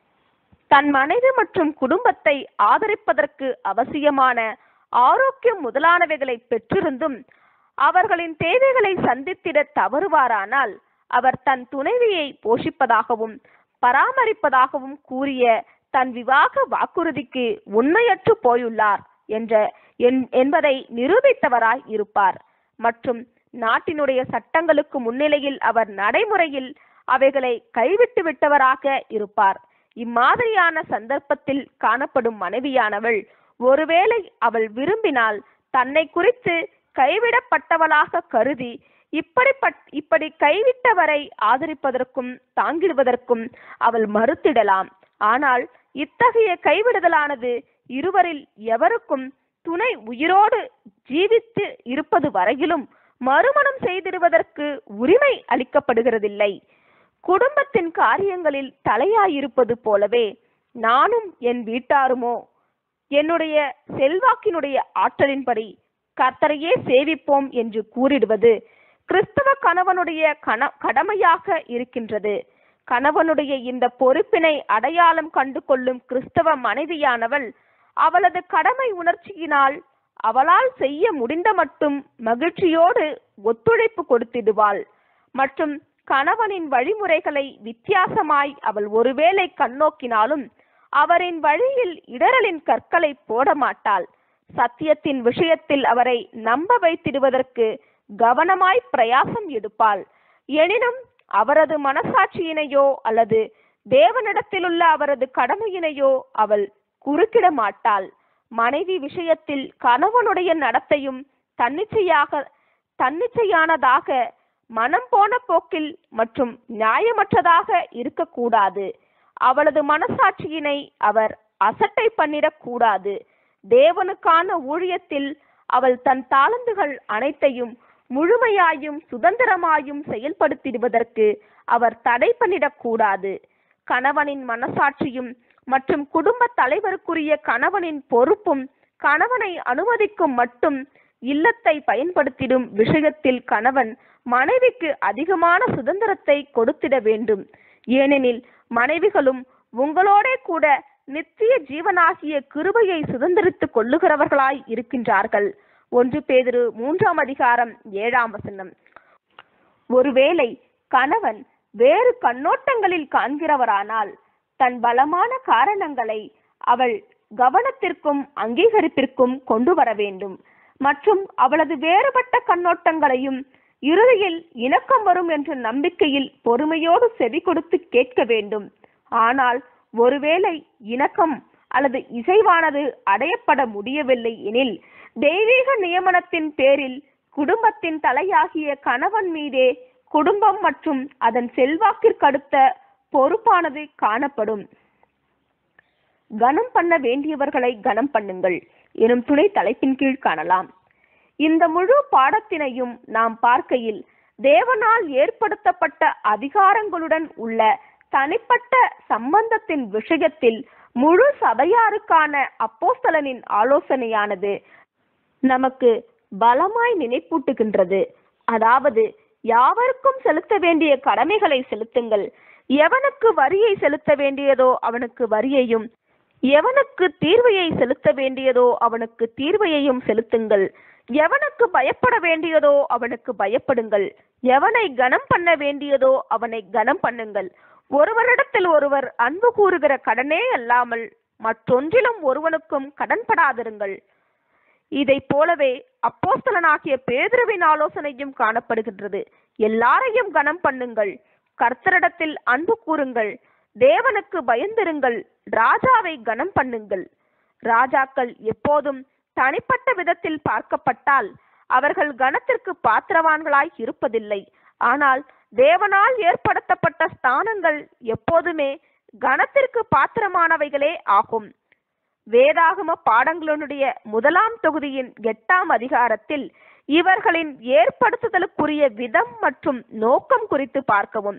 தன் மனைவி மற்றும் குடும்பத்தை ஆதரிப்பதற்கு அவசியமான ஆரோக்கியம் முதலானவைகளை பெற்றிருந்தும் அவர்களின் தேவைகளை சந்தித்திட தவறுவாரானால் அவர் தன் துணைவியை போஷிப்பதாகவும் பராமரிப்பதாகவும் கூறிய தன் விவாக வாக்குறுதிக்கு உண்மையற்று போயுள்ளார் என்ற என்- என்பதை நிரூபித்தவராய் இருப்பார் மற்றும் நாட்டினுடைய சட்டங்களுக்கு முன்னிலையில் அவர் நடைமுறையில் அவைகளை கைவிட்டு விட்டவராக இருப்பார் இம்மாதிரியான சந்தர்ப்பத்தில் காணப்படும் மனைவியானவள் ஒருவேளை அவள் விரும்பினால் தன்னை குறித்து கைவிடப்பட்டவளாக கருதி இப்படிப்பட் இப்படி கைவிட்டவரை ஆதரிப்பதற்கும் தாங்கிடுவதற்கும் அவள் மறுத்திடலாம் ஆனால் இத்தகைய கைவிடுதலானது இருவரில் எவருக்கும் துணை உயிரோடு ஜீவித்து இருப்பது வரையிலும் மறுமணம் செய்திடுவதற்கு உரிமை அளிக்கப்படுகிறதில்லை குடும்பத்தின் காரியங்களில் தலையாயிருப்பது போலவே நானும் என் வீட்டாருமோ என்னுடைய செல்வாக்கினுடைய ஆற்றலின்படி கர்த்தரையே சேவிப்போம் என்று கூறிடுவது கிறிஸ்தவ கணவனுடைய கண கடமையாக இருக்கின்றது கணவனுடைய இந்த பொறுப்பினை அடையாளம் கண்டு கொள்ளும் கிறிஸ்தவ மனைவியானவள் அவளது கடமை உணர்ச்சியினால் அவளால் செய்ய முடிந்த மட்டும் மகிழ்ச்சியோடு ஒத்துழைப்பு கொடுத்திடுவாள் மற்றும் கணவனின் வழிமுறைகளை வித்தியாசமாய் அவள் ஒருவேளை கண்ணோக்கினாலும் அவரின் வழியில் இடரலின் கற்களை போட மாட்டாள் சத்தியத்தின் விஷயத்தில் அவரை நம்ப வைத்திடுவதற்கு கவனமாய் பிரயாசம் எடுப்பாள் எனினும் அவரது மனசாட்சியினையோ அல்லது தேவனிடத்திலுள்ள அவரது கடமையினையோ அவள் குறுக்கிட மாட்டாள் மனைவி விஷயத்தில் கணவனுடைய நடத்தையும் தன்னிச்சையாக தன்னிச்சையானதாக மனம் போன போக்கில் மற்றும் நியாயமற்றதாக இருக்கக்கூடாது அவளது மனசாட்சியினை அவர் அசட்டை பண்ணிடக்கூடாது தேவனுக்கான ஊழியத்தில் அவள் தன் தாளந்துகள் அனைத்தையும் முழுமையாயும் சுதந்திரமாயும் செயல்படுத்திடுவதற்கு அவர் தடை பண்ணிடக்கூடாது கணவனின் மனசாட்சியும் மற்றும் குடும்ப தலைவருக்குரிய கணவனின் பொறுப்பும் கணவனை அனுமதிக்கும் மட்டும் இல்லத்தை பயன்படுத்திடும் விஷயத்தில் கணவன் மனைவிக்கு அதிகமான சுதந்திரத்தை கொடுத்திட வேண்டும் ஏனெனில் மனைவிகளும் உங்களோடே கூட நித்திய ஜீவனாகிய கிருபையை சுதந்திரித்துக் கொள்ளுகிறவர்களாய் இருக்கின்றார்கள் ஒன்று பேதுரு மூன்றாம் அதிகாரம் ஏழாம் வசனம் ஒருவேளை கணவன் வேறு கண்ணோட்டங்களில் காண்கிறவரானால் தன் பலமான காரணங்களை அவள் கவனத்திற்கும் அங்கீகரிப்பிற்கும் கொண்டு வர வேண்டும் மற்றும் அவளது வேறுபட்ட கண்ணோட்டங்களையும் இறுதியில் இணக்கம் வரும் என்ற நம்பிக்கையில் பொறுமையோடு செவி கொடுத்து கேட்க வேண்டும் ஆனால் ஒருவேளை இணக்கம் அல்லது இசைவானது அடையப்பட முடியவில்லை எனில் தெய்வீக நியமனத்தின் பேரில் குடும்பத்தின் தலையாகிய கணவன் மீதே குடும்பம் மற்றும் அதன் செல்வாக்கிற்கடுத்த பொறுப்பானது காணப்படும் கனம் பண்ண வேண்டியவர்களை கனம் பண்ணுங்கள் எனும் துணை தலைப்பின் கீழ் காணலாம் இந்த முழு பாடத்தினையும் நாம் பார்க்கையில் தேவனால் ஏற்படுத்தப்பட்ட அதிகாரங்களுடன் உள்ள தனிப்பட்ட சம்பந்தத்தின் விஷயத்தில் முழு சபையாருக்கான அப்போஸ்தலனின் ஆலோசனையானது நமக்கு பலமாய் நினைப்பூட்டுகின்றது அதாவது யாவருக்கும் செலுத்த வேண்டிய கடமைகளை செலுத்துங்கள் எவனுக்கு வரியை செலுத்த வேண்டியதோ அவனுக்கு வரியையும் எவனுக்கு தீர்வையை செலுத்த வேண்டியதோ அவனுக்கு தீர்வையையும் செலுத்துங்கள் எவனுக்கு பயப்பட வேண்டியதோ அவனுக்கு பயப்படுங்கள் எவனை கனம் பண்ண வேண்டியதோ அவனை கனம் பண்ணுங்கள் ஒருவரிடத்தில் ஒருவர் அன்பு கூறுகிற கடனே அல்லாமல் மற்றொன்றிலும் ஒருவனுக்கும் கடன்படாதிருங்கள் இதை போலவே அப்போஸ்தலனாகிய பேதுருவின் ஆலோசனையும் காணப்படுகின்றது எல்லாரையும் கனம் பண்ணுங்கள் கர்த்தரிடத்தில் அன்பு கூறுங்கள் தேவனுக்கு பயந்திருங்கள் ராஜாவை கனம் பண்ணுங்கள் ராஜாக்கள் எப்போதும் தனிப்பட்ட விதத்தில் பார்க்கப்பட்டால் அவர்கள் கனத்திற்கு பாத்திரவான்களாய் இருப்பதில்லை ஆனால் தேவனால் ஏற்படுத்தப்பட்ட ஸ்தானங்கள் எப்போதுமே கனத்திற்கு பாத்திரமானவைகளே ஆகும் வேதாகம பாடங்களுடைய முதலாம் தொகுதியின் எட்டாம் அதிகாரத்தில் இவர்களின் ஏற்படுத்துதலுக்குரிய விதம் மற்றும் நோக்கம் குறித்து பார்க்கவும்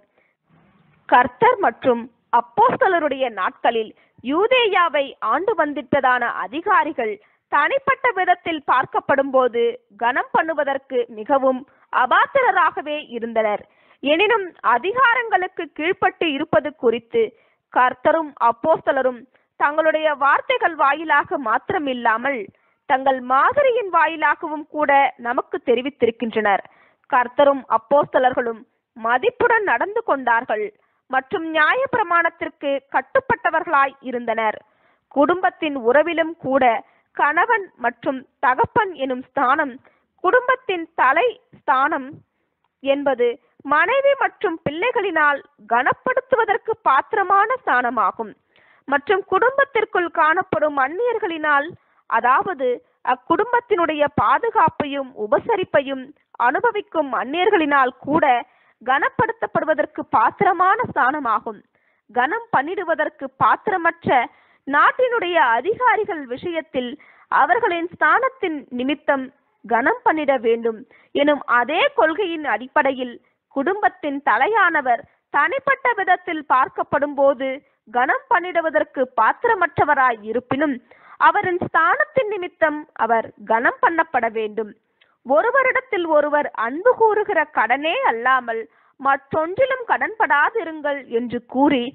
கர்த்தர் மற்றும் அப்போஸ்தலருடைய நாட்களில் யூதேயாவை ஆண்டு வந்திட்டதான அதிகாரிகள் தனிப்பட்ட விதத்தில் பார்க்கப்படும் போது கனம் பண்ணுவதற்கு மிகவும் அபாத்திரராகவே இருந்தனர் எனினும் அதிகாரங்களுக்கு கீழ்ப்பட்டு இருப்பது குறித்து கர்த்தரும் அப்போஸ்தலரும் தங்களுடைய வார்த்தைகள் வாயிலாக மாத்திரமில்லாமல் தங்கள் மாதிரியின் வாயிலாகவும் கூட நமக்கு தெரிவித்திருக்கின்றனர் கர்த்தரும் அப்போஸ்தலர்களும் மதிப்புடன் நடந்து கொண்டார்கள் மற்றும் நியாய பிரமாணத்திற்கு கட்டுப்பட்டவர்களாய் இருந்தனர் குடும்பத்தின் உறவிலும் கூட கணவன் மற்றும் தகப்பன் எனும் ஸ்தானம் குடும்பத்தின் தலை ஸ்தானம் என்பது மனைவி மற்றும் பிள்ளைகளினால் கனப்படுத்துவதற்கு பாத்திரமான ஸ்தானமாகும் மற்றும் குடும்பத்திற்குள் காணப்படும் அந்நியர்களினால் அதாவது அக்குடும்பத்தினுடைய பாதுகாப்பையும் உபசரிப்பையும் அனுபவிக்கும் அந்நியர்களினால் கூட கனப்படுத்தப்படுவதற்கு பாத்திரமான ஸ்தானமாகும் கனம் பண்ணிடுவதற்கு பாத்திரமற்ற நாட்டினுடைய அதிகாரிகள் விஷயத்தில் அவர்களின் ஸ்தானத்தின் நிமித்தம் கனம் பண்ணிட வேண்டும் எனும் அதே கொள்கையின் அடிப்படையில் குடும்பத்தின் தலையானவர் தனிப்பட்ட விதத்தில் பார்க்கப்படும் போது கனம் பண்ணிடுவதற்கு பாத்திரமற்றவராய் இருப்பினும் அவரின் ஸ்தானத்தின் நிமித்தம் அவர் கனம் பண்ணப்பட வேண்டும் ஒருவரிடத்தில் ஒருவர் அன்பு கூறுகிற கடனே அல்லாமல் மற்றொன்றிலும் கடன்படாதிருங்கள் என்று கூறி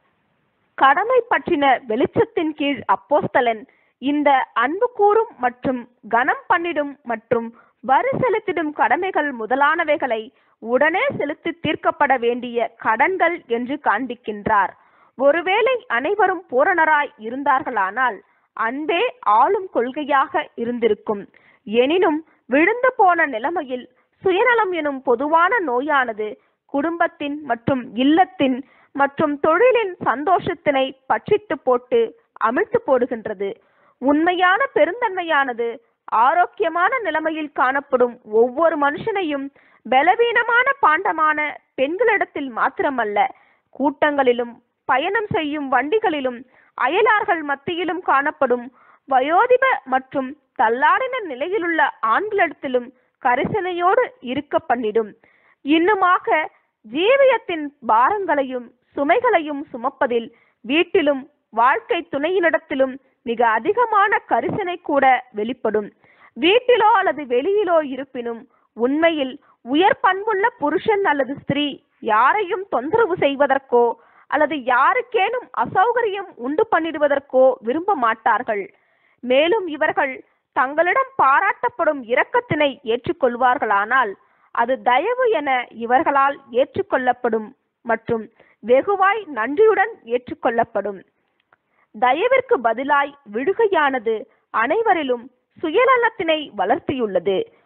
கடமை பற்றின வெளிச்சத்தின் கீழ் அப்போஸ்தலன் இந்த அன்பு கூறும் மற்றும் கனம் பண்ணிடும் மற்றும் வரி செலுத்திடும் கடமைகள் முதலானவைகளை உடனே செலுத்தி தீர்க்கப்பட வேண்டிய கடன்கள் என்று காண்பிக்கின்றார் ஒருவேளை அனைவரும் பூரணராய் இருந்தார்களானால் அன்பே ஆளும் கொள்கையாக இருந்திருக்கும் எனினும் விழுந்து போன நிலைமையில் சுயநலம் எனும் பொதுவான நோயானது குடும்பத்தின் மற்றும் இல்லத்தின் மற்றும் தொழிலின் சந்தோஷத்தினை பட்சித்து போட்டு அமிழ்த்து போடுகின்றது உண்மையான பெருந்தன்மையானது ஆரோக்கியமான நிலைமையில் காணப்படும் ஒவ்வொரு மனுஷனையும் பலவீனமான பாண்டமான பெண்களிடத்தில் மாத்திரமல்ல கூட்டங்களிலும் பயணம் செய்யும் வண்டிகளிலும் அயலார்கள் மத்தியிலும் காணப்படும் வயோதிப மற்றும் தள்ளாடின நிலையிலுள்ள ஆண்களிடத்திலும் கரிசனையோடு இருக்க பண்ணிடும் இன்னுமாக ஜீவியத்தின் பாரங்களையும் சுமைகளையும் சுமப்பதில் வீட்டிலும் வாழ்க்கை துணையினிடத்திலும் மிக அதிகமான கரிசனை கூட வெளிப்படும் வீட்டிலோ அல்லது வெளியிலோ இருப்பினும் உண்மையில் உயர் பண்புள்ள புருஷன் அல்லது ஸ்திரீ யாரையும் தொந்தரவு செய்வதற்கோ அல்லது யாருக்கேனும் அசௌகரியம் உண்டு பண்ணிடுவதற்கோ விரும்ப மாட்டார்கள் மேலும் இவர்கள் தங்களிடம் பாராட்டப்படும் இரக்கத்தினை ஏற்றுக்கொள்வார்களானால் அது தயவு என இவர்களால் ஏற்றுக்கொள்ளப்படும் மற்றும் வெகுவாய் நன்றியுடன் ஏற்றுக்கொள்ளப்படும் தயவிற்கு பதிலாய் விடுகையானது அனைவரிலும் சுயநலத்தினை வளர்த்தியுள்ளது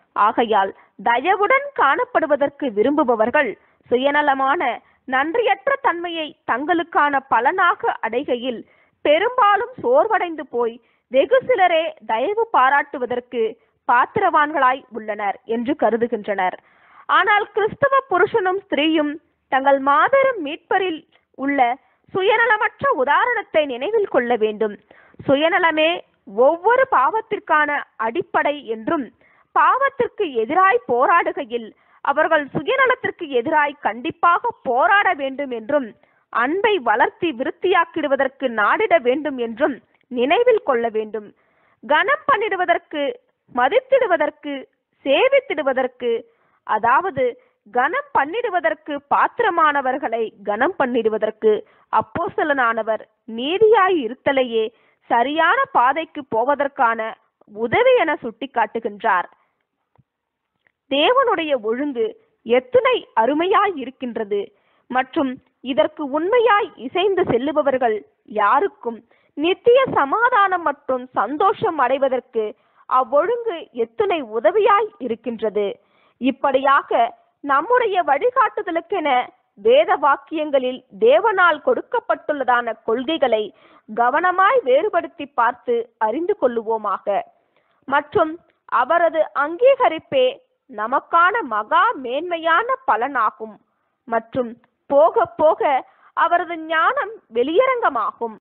ஆகையால் தயவுடன் காணப்படுவதற்கு விரும்புபவர்கள் சுயநலமான நன்றியற்ற தன்மையை தங்களுக்கான பலனாக அடைகையில் பெரும்பாலும் சோர்வடைந்து போய் வெகு சிலரே தயவு பாராட்டுவதற்கு பாத்திரவான்களாய் உள்ளனர் என்று கருதுகின்றனர் ஆனால் கிறிஸ்தவ புருஷனும் ஸ்திரீயும் தங்கள் மாபெரும் மீட்பரில் உள்ள சுயநலமற்ற உதாரணத்தை நினைவில் கொள்ள வேண்டும் சுயநலமே ஒவ்வொரு பாவத்திற்கான அடிப்படை என்றும் பாவத்திற்கு எதிராய் போராடுகையில் அவர்கள் சுயநலத்திற்கு எதிராய் கண்டிப்பாக போராட வேண்டும் என்றும் அன்பை வளர்த்தி விருத்தியாக்கிடுவதற்கு நாடிட வேண்டும் என்றும் நினைவில் கொள்ள வேண்டும் கனம் பண்ணிடுவதற்கு மதித்திடுவதற்கு சேவித்திடுவதற்கு அதாவது கனம் பண்ணிடுவதற்கு பாத்திரமானவர்களை கனம் பண்ணிடுவதற்கு அப்போஸ்தலனானவர் நீதியாய் இருத்தலையே சரியான பாதைக்கு போவதற்கான உதவி என சுட்டிக்காட்டுகின்றார் தேவனுடைய ஒழுங்கு எத்துணை அருமையாய் இருக்கின்றது மற்றும் இதற்கு உண்மையாய் இசைந்து செல்லுபவர்கள் யாருக்கும் நித்திய சமாதானம் மற்றும் சந்தோஷம் அடைவதற்கு அவ்வொழுங்கு எத்துணை உதவியாய் இருக்கின்றது இப்படியாக நம்முடைய வழிகாட்டுதலுக்கென வேத வாக்கியங்களில் தேவனால் கொடுக்கப்பட்டுள்ளதான கொள்கைகளை கவனமாய் வேறுபடுத்தி பார்த்து அறிந்து கொள்ளுவோமாக மற்றும் அவரது அங்கீகரிப்பே நமக்கான மகா மேன்மையான பலனாகும் மற்றும் போக போக அவரது ஞானம் வெளியரங்கமாகும்